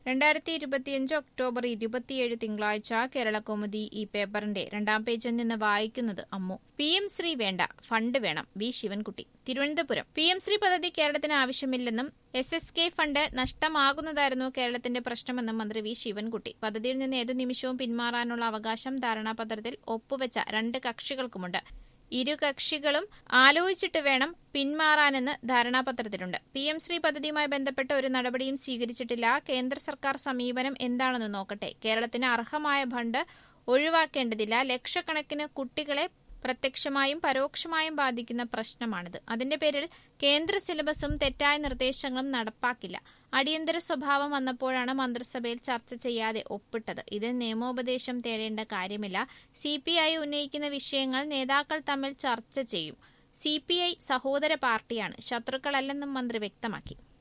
രണ്ടായിരത്തി ഇരുപത്തിയഞ്ച് ഒക്ടോബർ ഇരുപത്തിയേഴ് തിങ്കളാഴ്ച കേരളകൗമുദി ഈ പേപ്പറിന്റെ രണ്ടാം പേജിൽ നിന്ന് വായിക്കുന്നത് അമ്മു പി എം ശ്രീ വേണ്ട ഫണ്ട് വേണം V Sivankutty Thiruvananthapuram P M Shri പദ്ധതി കേരളത്തിന് ആവശ്യമില്ലെന്നും എസ് എസ് കെ ഫണ്ട് നഷ്ടമാകുന്നതായിരുന്നു കേരളത്തിന്റെ പ്രശ്നമെന്നും മന്ത്രി വി ശിവൻകുട്ടി പദ്ധതിയിൽ നിന്ന് ഏതു നിമിഷവും പിന്മാറാനുള്ള അവകാശം ധാരണാപത്രത്തിൽ ഒപ്പുവെച്ച രണ്ട് കക്ഷികൾക്കുമുണ്ട് ഇരു കക്ഷികളും ആലോചിച്ചിട്ട് വേണം പിന്മാറാനെന്ന് ധാരണാപത്രത്തിലുണ്ട് പി എം ശ്രീ പദ്ധതിയുമായി ബന്ധപ്പെട്ട ഒരു നടപടിയും സ്വീകരിച്ചിട്ടില്ല കേന്ദ്ര സർക്കാർ സമീപനം എന്താണെന്ന് നോക്കട്ടെ കേരളത്തിന് അർഹമായ ഫണ്ട് ഒഴിവാക്കേണ്ടതില്ല ലക്ഷക്കണക്കിന് കുട്ടികളെ പ്രത്യക്ഷമായും പരോക്ഷമായും ബാധിക്കുന്ന പ്രശ്നമാണിത് അതിന്റെ പേരിൽ കേന്ദ്ര സിലബസും തെറ്റായ നിർദ്ദേശങ്ങളും നടപ്പാക്കില്ല അടിയന്തര സ്വഭാവം വന്നപ്പോഴാണ് മന്ത്രിസഭയിൽ ചർച്ച ചെയ്യാതെ ഒപ്പിട്ടത് ഇതിൽ നിയമോപദേശം തേടേണ്ട കാര്യമില്ല സി പി ഐ ഉന്നയിക്കുന്ന വിഷയങ്ങൾ നേതാക്കൾ തമ്മിൽ ചർച്ച ചെയ്യും സി പി ഐ സഹോദര പാർട്ടിയാണ് ശത്രുക്കളല്ലെന്നും മന്ത്രി വ്യക്തമാക്കി